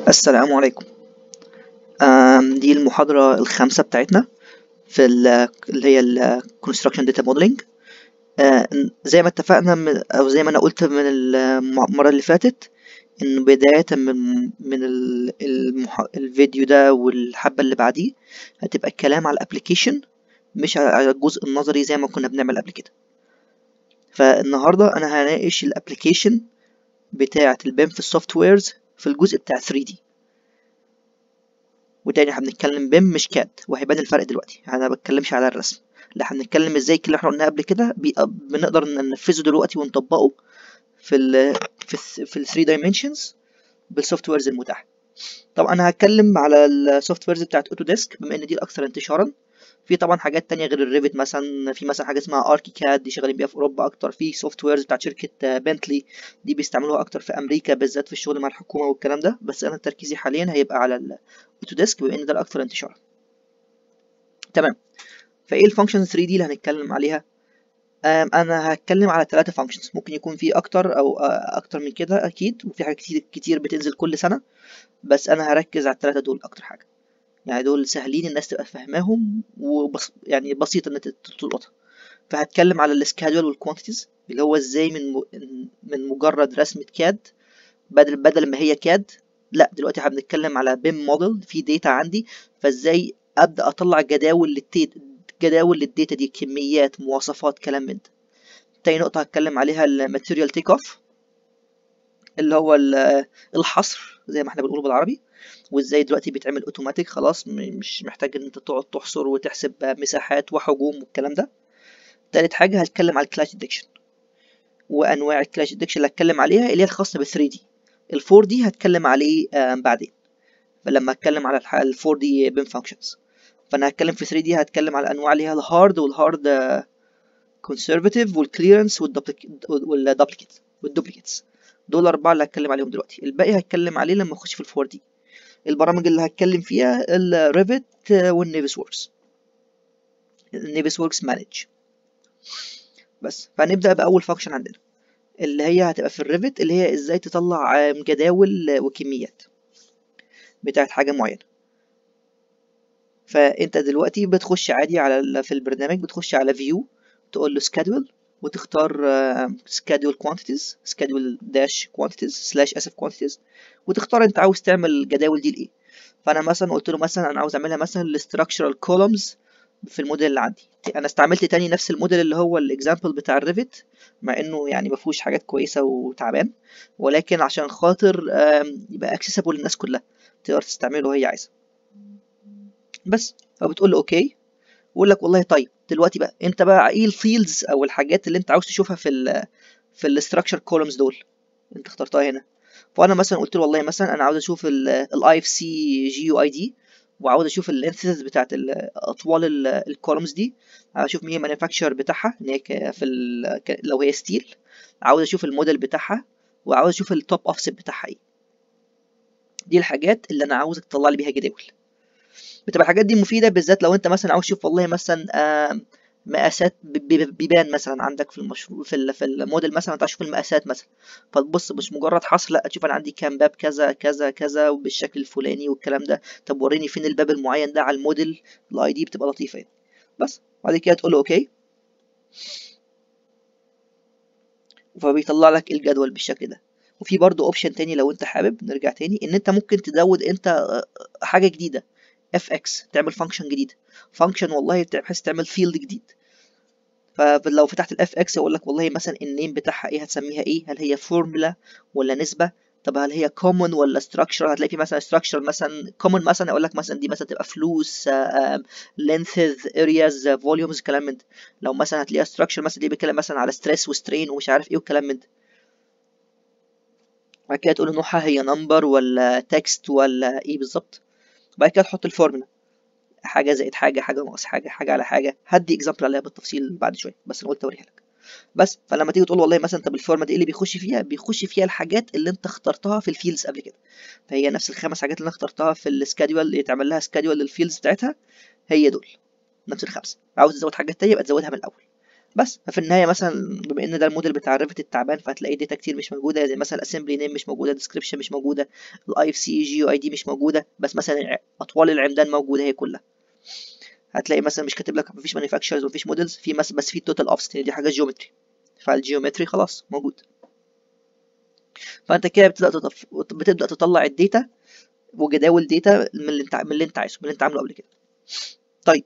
السلام عليكم آم، دي المحاضرة الخامسة بتاعتنا في ال- اللي هي ال Construction Data Modeling آه، زي ما اتفقنا من أو زي ما أنا قلت من المرة اللي فاتت إن بداية من من ال- المح... الفيديو ده والحبة اللي بعديه هتبقى الكلام على الابليكيشن مش على الجزء النظري زي ما كنا بنعمل قبل كده فالنهاردة أنا هناقش الابليكيشن بتاعة البيم في السوفت ويرز في الجزء بتاع 3D وتاني احنا بنتكلم بيم مش كاد وهيبان الفرق دلوقتي انا ما بتكلمش على الرسم لا احنا بنتكلم ازاي كل اللي احنا قلناه قبل كده بي- بنقدر ننفذه دلوقتي ونطبقه في ال في ال في ال 3 dimensions بالسوفت ويرز المتاحه طبعا انا هتكلم على السوفت ويرز بتاعت اوتوديسك بما ان دي الاكثر انتشارا في طبعا حاجات تانية غير الريفت مثلا في مثلا حاجه اسمها اركي كاد دي شغالين بيها في اوروبا اكتر في سوفت ويرز بتاعت شركه بنتلي دي بيستعملوها اكتر في امريكا بالذات في الشغل مع الحكومه والكلام ده بس انا تركيزي حاليا هيبقى على الاوتوديسك بما ان ده الاكثر انتشارا تمام فايه الفانكشنز 3 دي اللي هنتكلم عليها أم، انا هتكلم على ثلاثة فانكشنز ممكن يكون في اكتر او آه، اكتر من كده اكيد وفي حاجات كتير كتير بتنزل كل سنه بس انا هركز على الثلاثه دول اكتر حاجه يعني دول سهلين الناس تبقى فاهماهم وبس يعني بسيط ان انت تلقطها فهتكلم على السكادول والكوانتيتيز اللي هو ازاي من م... من مجرد رسمه كاد بدل بدل ما هي كاد لا دلوقتي احنا بنتكلم على بيم موديل في داتا عندي فازاي ابدا اطلع جداول للتيت جداول للداتا دي كميات مواصفات كلام من ده تاني نقطة هتكلم عليها الماتيريال تيك اوف اللي هو ال- الحصر زي ما احنا بنقوله بالعربي وازاي دلوقتي بيتعمل اوتوماتيك خلاص م- مش محتاج ان انت تقعد تحصر وتحسب مساحات وحجوم والكلام ده تالت حاجة هتكلم على الكلاش ديكشن وانواع الكلاش ديكشن اللي هتكلم عليها اللي هي الخاصة بال 3 دي ال 4 دي هتكلم عليه آم، بعدين فلما اتكلم على ال 4 دي بيم فانكشنز فانا هتكلم في 3 دي هتكلم على انواع اللي هي الهارد والهارد كونسرفاتيف والكليرنس والدوبليكيت والدوبليكيتس دول الاربعه اللي هتكلم عليهم دلوقتي الباقي هتكلم عليه لما اخش في الفور دي البرامج اللي هتكلم فيها الريفت والنيفس وركس النيفس وركس مانج بس فهنبدا باول فانكشن عندنا اللي هي هتبقى في الريفت اللي هي ازاي تطلع آم، جداول وكميات بتاعت حاجه معينه فانت دلوقتي بتخش عادي على ال- في البرنامج بتخش على فيو تقول له schedule وتختار آه، schedule quantities schedule dash quantities slash اسف quantities وتختار انت عاوز تعمل الجداول دي لايه فانا مثلا قلت له مثلا انا عاوز اعملها مثلا للstructural columns في الموديل اللي عندي انا استعملت تاني نفس الموديل اللي هو الاكزامبل بتاع الريفت مع انه يعني ما فيهوش حاجات كويسه وتعبان ولكن عشان خاطر آم، يبقى accessible للناس كلها تقدر تستعمله وهي عايزه بس فبتقول له اوكي ويقول لك والله طيب دلوقتي بقى انت بقى ايه الفيلدز او الحاجات اللي انت عاوز تشوفها في ال في الاستراكشر كولومز دول انت اخترتها هنا فانا مثلا قلت له والله مثلا انا عاوز اشوف الاي اف سي جي يو اي دي وعاوز اشوف اللينثز بتاعت ال- اطوال الكولومز دي عاوز اشوف مين المانيفاكتشر بتاعها ان هي ك- في ال ك- لو هي ستيل عاوز اشوف الموديل بتاعها وعاوز اشوف التوب اوفست بتاعها ايه دي الحاجات اللي انا عاوزك تطلع لي بيها جداول بتبقى الحاجات دي مفيدة بالذات لو انت مثلا عاوز تشوف والله مثلا آم، مقاسات ب- ب- بيبان مثلا عندك في المشروع في ال- في الموديل مثلا انت عاوز تشوف المقاسات مثلا فتبص مش مجرد حصر لا تشوف انا عندي كام باب كذا كذا كذا وبالشكل الفلاني والكلام ده طب وريني فين الباب المعين ده على الموديل الاي دي بتبقى لطيفة يعني بس بعد كده تقول له اوكي فبيطلع لك الجدول بالشكل ده وفي برضه اوبشن تاني لو انت حابب نرجع تاني ان انت ممكن تزود انت آه، حاجة جديدة اف اكس تعمل فانكشن جديد فانكشن والله بتاع- بحيث تعمل فيلد جديد فلو فتحت الاف اكس يقول لك والله مثلا النيم بتاعها ايه هتسميها ايه هل هي فورمولا ولا نسبه طب هل هي common ولا structure هتلاقي في مثلا structure مثلا common مثلا اقول لك مثلا دي مثلا تبقى فلوس lengths areas آه، volumes كلام من ده لو مثلا هتلاقيها structure مثلا دي بيتكلم مثلا على stress وسترين ومش عارف ايه وكلام من ده بعد كده تقول له نوعها هي number ولا text ولا ايه بالظبط بعد كده تحط الفورمولا حاجه زائد حاجه حاجه ناقص حاجه حاجه على حاجه هدي اكزامبل عليها بالتفصيل بعد شويه بس انا قلت اوريها لك بس فلما تيجي تقول والله مثلا طب الفورمه دي ايه اللي بيخش فيها بيخش فيها الحاجات اللي انت اخترتها في الفيلدز قبل كده فهي نفس الخمس حاجات اللي انا اخترتها في السكادول اللي يتعمل لها سكادول للفيلدز بتاعتها هي دول نفس الخمسه عاوز تزود حاجات تانية يبقى تزودها من الاول بس ففي النهايه مثلا بما ان ده الموديل بتاع الريفت التعبان فهتلاقي داتا كتير مش موجوده زي مثلا الاسمبلي نيم مش موجوده ديسكريبشن مش موجوده الاي اف سي جي اي دي مش موجوده بس مثلا اطوال العمدان موجوده هي كلها هتلاقي مثلا مش كاتب لك مفيش مانيفاكتشرز ومفيش موديلز في بس بس في توتال اوفست دي حاجه جيومتري فالجيومتري خلاص موجود فانت كده بتبدا تطف... بتبدا تطلع الداتا وجداول داتا من اللي انت من اللي انت عايزه من اللي انت عامله قبل كده طيب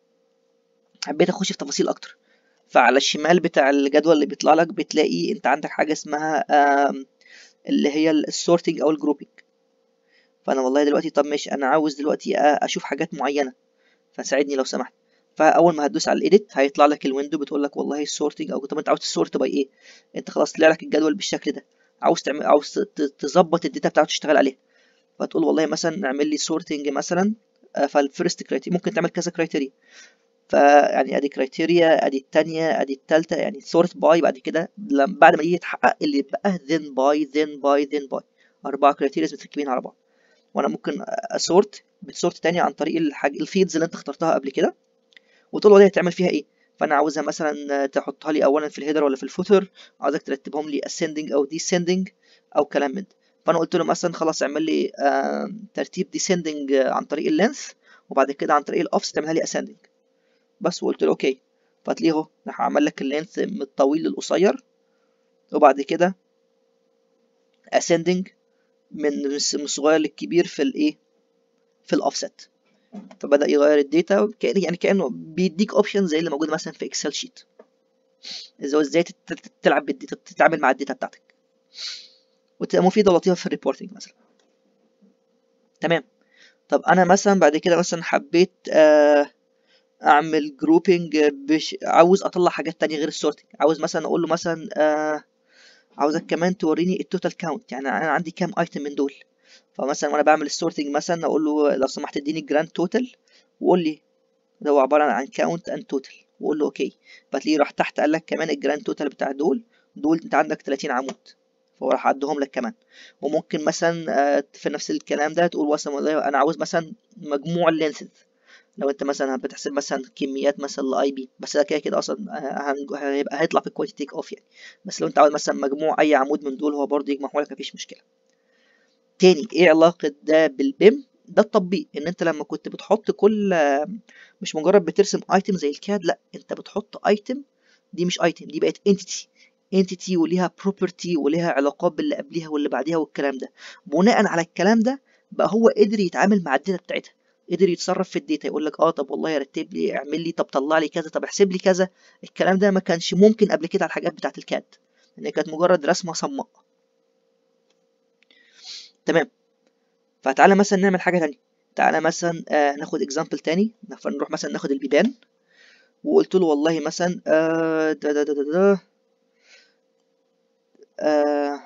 حبيت اخش في تفاصيل اكتر فعلى الشمال بتاع الجدول اللي بيطلع لك بتلاقي انت عندك حاجه اسمها اللي هي السورتنج او الجروبنج فانا والله دلوقتي طب ماشي انا عاوز دلوقتي اشوف حاجات معينه فساعدني لو سمحت فاول ما هتدوس على الايديت هيطلع لك الويندو بتقول لك والله السورتنج او طب انت عاوز تسورت باي ايه انت خلاص طلع لك الجدول بالشكل ده عاوز تعمل عاوز تظبط الداتا بتاعته تشتغل عليها فتقول والله مثلا اعمل لي سورتنج مثلا فالفيرست كرايتيريا ممكن تعمل كذا كرايتيريا فيعني ادي كرايتيريا ادي الثانيه ادي الثالثه يعني سورت باي بعد كده بعد ما يجي يتحقق اللي يبقى ذن باي ذن باي ذن باي اربعه كرايتيريا متركبين على بعض وانا ممكن اسورت بتسورت تاني عن طريق الحاج الفيدز اللي انت اخترتها قبل كده وتقول له هتعمل فيها ايه فانا عاوزها مثلا تحطها لي اولا في الهيدر ولا في الفوتر عاوزك ترتبهم لي ascending او descending او كلام من ده فانا قلت له مثلا خلاص اعمل لي آه ترتيب descending عن طريق اللينث وبعد كده عن طريق الاوفس تعملها لي ascending بس وقلت له اوكي فتلاقيه اهو راح عمل لك اللينث من الطويل للقصير وبعد كده ascending من الصغير للكبير في الايه في الاوفست فبدا يغير الداتا كأن يعني كانه بيديك اوبشن زي اللي موجوده مثلا في اكسل شيت ازاي ازاي تلعب بالداتا تتعامل مع الداتا بتاعتك وتبقى مفيده ولطيفه في الريبورتنج مثلا تمام طب انا مثلا بعد كده مثلا حبيت آه اعمل جروبنج بش عاوز اطلع حاجات تانية غير السورتنج عاوز مثلا اقول له مثلا آه عاوزك كمان توريني التوتال كاونت يعني انا عندي كام ايتم من دول فمثلا وانا بعمل السورتنج مثلا اقول له لو سمحت اديني الجراند توتال وقول لي ده هو عباره عن كاونت اند توتال واقول له اوكي فتلاقيه راح تحت قال لك كمان الجراند توتال بتاع دول دول انت عندك 30 عمود فهو راح عدهم لك كمان وممكن مثلا في نفس الكلام ده تقول مثلا انا عاوز مثلا مجموع اللينثز لو انت مثلا بتحسب مثلا كميات مثلا لاي بي بس ده كده كده اصلا هيبقى هيطلع في كواليتي تيك اوف يعني بس لو انت عاوز مثلا مجموع اي عمود من دول هو برضه يجمعه لك مفيش مشكله تاني ايه علاقه ده بالبيم ده التطبيق ان انت لما كنت بتحط كل مش مجرد بترسم ايتم زي الكاد لا انت بتحط ايتم دي مش ايتم دي بقت انتيتي انتيتي وليها بروبرتي وليها علاقات باللي قبليها واللي بعديها والكلام ده بناء على الكلام ده بقى هو قدر يتعامل مع الداتا بتاعتها قدر يتصرف في الداتا يقول لك اه طب والله رتب لي اعمل لي طب طلع لي كذا طب احسب لي كذا الكلام ده ما كانش ممكن قبل كده على الحاجات بتاعت الكاد لان كانت مجرد رسمه صماء تمام فتعالى مثلا نعمل حاجه تانية تعالى مثلا آه ناخد اكزامبل تاني فنروح مثلا ناخد البيبان وقلت له والله مثلا آه دا دا دا دا دا آه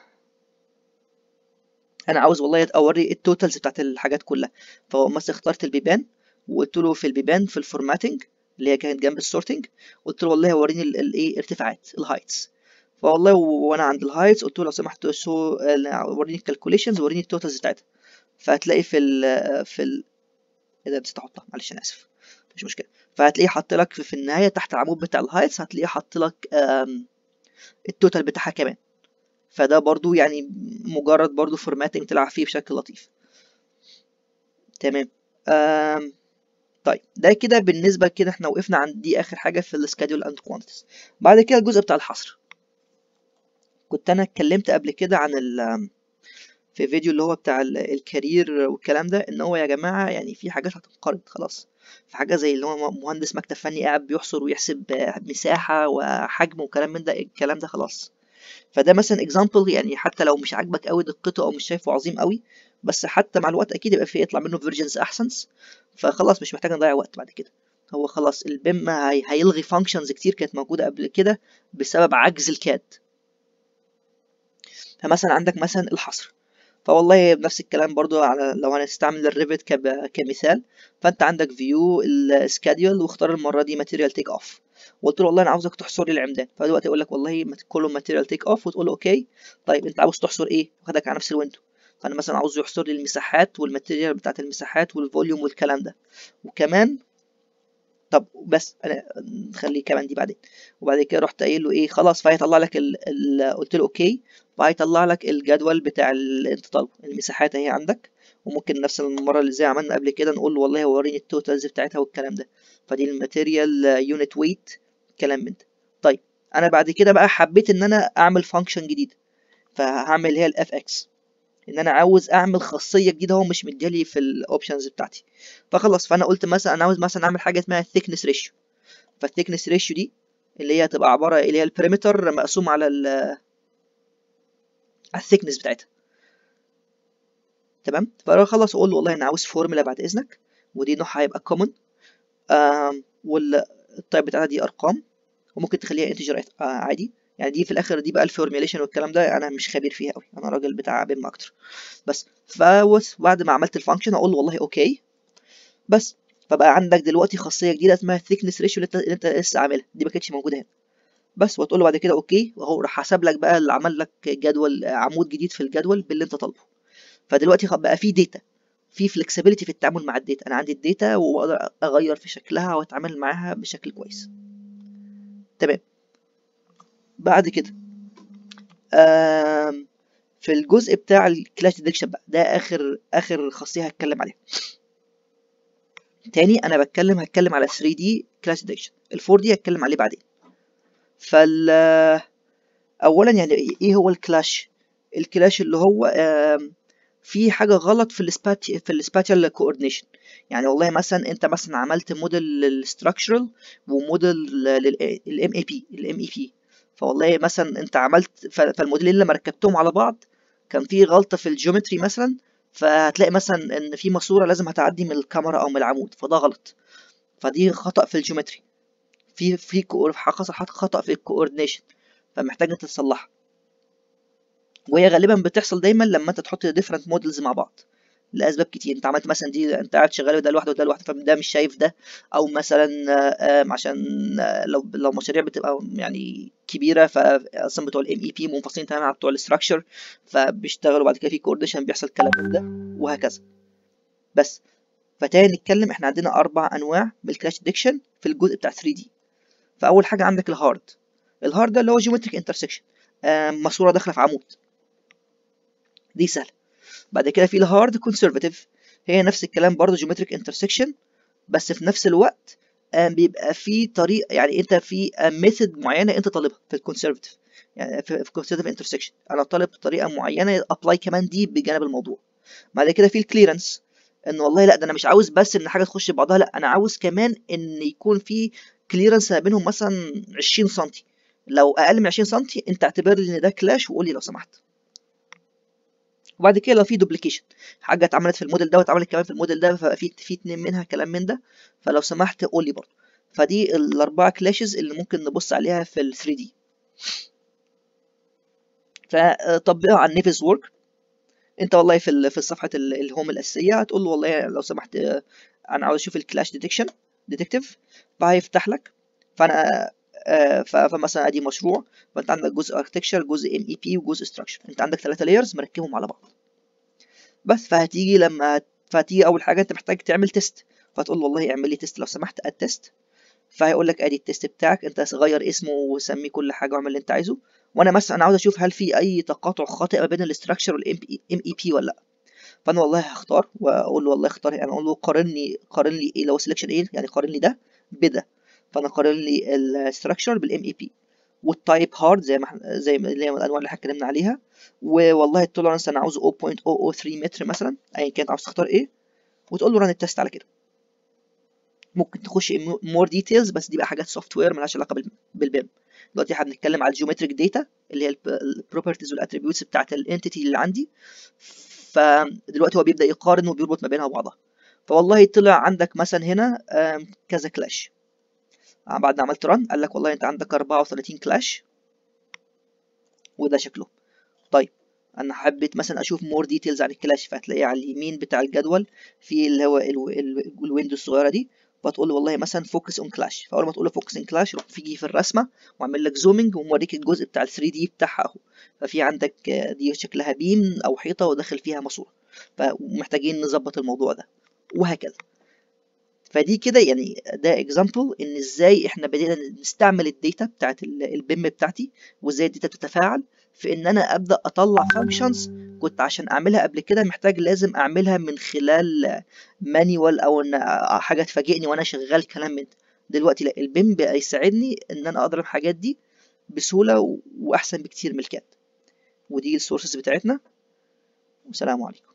انا عاوز والله اوري التوتالز بتاعت الحاجات كلها فهو مثلا اخترت البيبان وقلت له في البيبان في الفورماتنج اللي هي كانت جنب السورتنج قلت له والله وريني الايه ارتفاعات الهايتس فوالله وانا عند الهايتس قلت له لو سمحت شو وريني الكالكوليشنز وريني التوتالز بتاعتها فهتلاقي في ال في ال ايه ده نسيت احطها معلش انا اسف مش مشكله فهتلاقيه حاط لك في النهايه تحت العمود بتاع الهايتس هتلاقيه حاط لك التوتال بتاعها كمان فده برضو يعني مجرد برضو فورماتنج تلعب فيه بشكل لطيف تمام آم طيب ده كده بالنسبة كده احنا وقفنا عند دي آخر حاجة في السكادول اند كوانتيتيز بعد كده الجزء بتاع الحصر كنت أنا اتكلمت قبل كده عن ال في فيديو اللي هو بتاع الكارير والكلام ده ان هو يا جماعة يعني في حاجات هتنقرض خلاص في حاجة زي اللي هو مهندس مكتب فني قاعد بيحصر ويحسب مساحة وحجم وكلام من ده الكلام ده خلاص فده مثلا اكزامبل يعني حتى لو مش عاجبك قوي دقته او مش شايفه عظيم قوي بس حتى مع الوقت اكيد يبقى فيه يطلع منه فيرجنز احسن فخلاص مش محتاج نضيع وقت بعد كده هو خلاص البيم هي هيلغي فانكشنز كتير كانت موجوده قبل كده بسبب عجز الكاد فمثلا عندك مثلا الحصر فوالله بنفس الكلام برضو على لو هنستعمل الريفت كمثال فانت عندك فيو السكادول واختار المره دي ماتيريال تيك اوف وقلت له والله انا عاوزك تحصر لي العمدان فدلوقتي يقول لك والله كله ماتيريال تيك اوف وتقول له اوكي طيب انت عاوز تحصر ايه واخدك على نفس الويندو فانا مثلا عاوز يحصر لي المساحات والماتيريال بتاعت المساحات والفوليوم والكلام ده وكمان طب بس انا نخليه كمان دي بعدين وبعد كده رحت قايل له ايه خلاص فهيطلع لك ال... ال... قلت له اوكي فهيطلع لك الجدول بتاع اللي انت طالبه المساحات اهي عندك وممكن نفس المره اللي زي عملنا قبل كده نقول له والله وريني التوتالز بتاعتها والكلام ده فدي الماتيريال يونت ويت كلام من ده طيب انا بعد كده بقى حبيت ان انا اعمل فانكشن جديد فهعمل اللي هي الاف اكس ان انا عاوز اعمل خاصيه جديده هو مش مديالي في الاوبشنز بتاعتي فخلاص فانا قلت مثلا انا عاوز مثلا اعمل حاجه اسمها thickness ريشيو فالثيكنس ريشيو دي اللي هي تبقى عباره اللي هي البريمتر مقسوم على ال على الثيكنس بتاعتها تمام فخلاص اقول له والله انا عاوز فورمولا بعد اذنك ودي نوعها هيبقى كومن والتايب بتاعتها دي ارقام وممكن تخليها انتجر آه عادي يعني دي في الاخر دي بقى الفورميليشن والكلام ده انا مش خبير فيها قوي انا راجل بتاع بيم اكتر بس فبعد ما عملت الفانكشن اقول له والله اوكي بس فبقى عندك دلوقتي خاصيه جديده اسمها thickness ريشيو اللي انت, اللي انت لسه عاملها دي ما كانتش موجوده هنا بس وتقول له بعد كده اوكي وهو راح حسب لك بقى اللي عمل لك جدول عمود جديد في الجدول باللي انت طالبه فدلوقتي بقى في داتا في فلكسبيليتي في التعامل مع الداتا انا عندي الداتا واقدر اغير في شكلها واتعامل معاها بشكل كويس تمام بعد كده في الجزء بتاع الكلاش ديتكشن بقى ده اخر اخر خاصيه هتكلم عليها تاني انا بتكلم هتكلم على 3 دي كلاش ديتكشن ال 4 دي هتكلم عليه بعدين فال اولا يعني ايه هو الكلاش الكلاش اللي هو في حاجه غلط في السبات في السباتيال كوردينيشن يعني والله مثلا انت مثلا عملت موديل للستراكشرال وموديل للام اي بي الام اي بي فوالله مثلا انت عملت فالموديلين لما ركبتهم على بعض كان في غلطه في الجيومتري مثلا فهتلاقي مثلا ان في ماسوره لازم هتعدي من الكاميرا او من العمود فده غلط فدي خطا في الجيومتري في في حصل خطا في الكوردينيشن فمحتاج انت تصلحها وهي غالبا بتحصل دايما لما انت تحط ديفرنت موديلز مع بعض لاسباب كتير انت عملت مثلا دي انت قاعد شغال ده لوحده وده لوحده فده مش شايف ده او مثلا عشان لو لو مشاريع بتبقى يعني كبيره فاصلا بتوع الام اي بي منفصلين تماما عن بتوع الاستراكشر فبيشتغلوا بعد كده في كوردينيشن بيحصل كلام من ده وهكذا بس فتاني نتكلم احنا عندنا اربع انواع من الكلاش ديكشن في الجزء بتاع 3 دي فاول حاجه عندك الهارد الهارد ده اللي هو جيومتريك انترسكشن ماسوره داخله في عمود دي سهله بعد كده في الهارد كونسرفاتيف هي نفس الكلام برضه جيومتريك انترسكشن بس في نفس الوقت بيبقى في طريقه يعني انت في ميثود معينه انت طالبها في الكونسرفاتيف يعني في الكونسرفاتيف انترسكشن انا طالب طريقه معينه ابلاي كمان دي بجانب الموضوع بعد كده في الكليرنس ان والله لا ده انا مش عاوز بس ان حاجه تخش بعضها لا انا عاوز كمان ان يكون في كليرنس ما بينهم مثلا 20 سم لو اقل من 20 سم انت اعتبر لي ان ده كلاش وقول لي لو سمحت وبعد كده لو في دوبليكيشن حاجه اتعملت في الموديل ده واتعملت كمان في الموديل ده فبقى في في اتنين منها كلام من ده فلو سمحت قول لي برضه فدي الاربعه كلاشز اللي ممكن نبص عليها في ال 3 دي فطبقها على النيفز وورك انت والله في في صفحه الهوم الاساسيه هتقول له والله لو سمحت انا عاوز اشوف الكلاش ديتكشن ديتكتيف فهيفتح لك فانا فمثلا ادي مشروع فانت عندك جزء اركتكشر جزء ام اي بي وجزء ستراكشر انت عندك ثلاثه لايرز مركبهم على بعض بس فهتيجي لما فهتيجي اول حاجه انت محتاج تعمل تيست فتقول له والله اعمل لي تيست لو سمحت اد تيست فهيقول لك ادي التيست بتاعك انت غير اسمه وسميه كل حاجه واعمل اللي انت عايزه وانا مثلا انا عاوز اشوف هل في اي تقاطع خاطئ ما بين الاستراكشر والام اي بي ولا لا فانا والله هختار واقول له والله اختار انا اقول له قارن لي قارن لي ايه لو سelection ايه يعني قارن لي ده بده فانا قارن لي الستراكشر بالام اي بي والتايب هارد زي ما احنا زي ما اللي هي الانواع اللي احنا اتكلمنا عليها والله التولرنس انا عاوزه 0.003 متر مثلا ايا كان عاوز تختار ايه وتقول له ران التست على كده ممكن تخش مور ديتيلز بس دي بقى حاجات سوفت وير مالهاش علاقه بالبيم دلوقتي احنا بنتكلم على الجيومتريك داتا اللي هي البروبرتيز والاتريبيوتس بتاعت الانتيتي اللي عندي فدلوقتي هو بيبدا يقارن وبيربط ما بينها وبعضها فوالله طلع عندك مثلا هنا كذا كلاش بعد ما عملت رن قال لك والله انت عندك 34 كلاش وده شكله طيب انا حبيت مثلا اشوف مور ديتيلز عن الكلاش فهتلاقيه على اليمين بتاع الجدول في اللي هو الويندو الصغيره دي فتقول له والله مثلا فوكس اون كلاش فاول ما تقول له فوكس اون كلاش يروح يجي في الرسمه وعامل لك زومنج وموريك الجزء بتاع ال 3 دي بتاعها اهو ففي عندك دي شكلها بيم او حيطه وداخل فيها ماسوره فمحتاجين نظبط الموضوع ده وهكذا فدي كده يعني ده اكزامبل ان ازاي احنا بدأنا نستعمل الداتا بتاعت البيم بتاعتي وازاي الداتا بتتفاعل في ان انا ابدا اطلع فانكشنز كنت عشان اعملها قبل كده محتاج لازم اعملها من خلال مانيوال او ان حاجه تفاجئني وانا شغال كلام من ده دلوقتي لا البيم بقى يساعدني ان انا اقدر الحاجات دي بسهوله واحسن بكتير من الكاد ودي السورسز بتاعتنا والسلام عليكم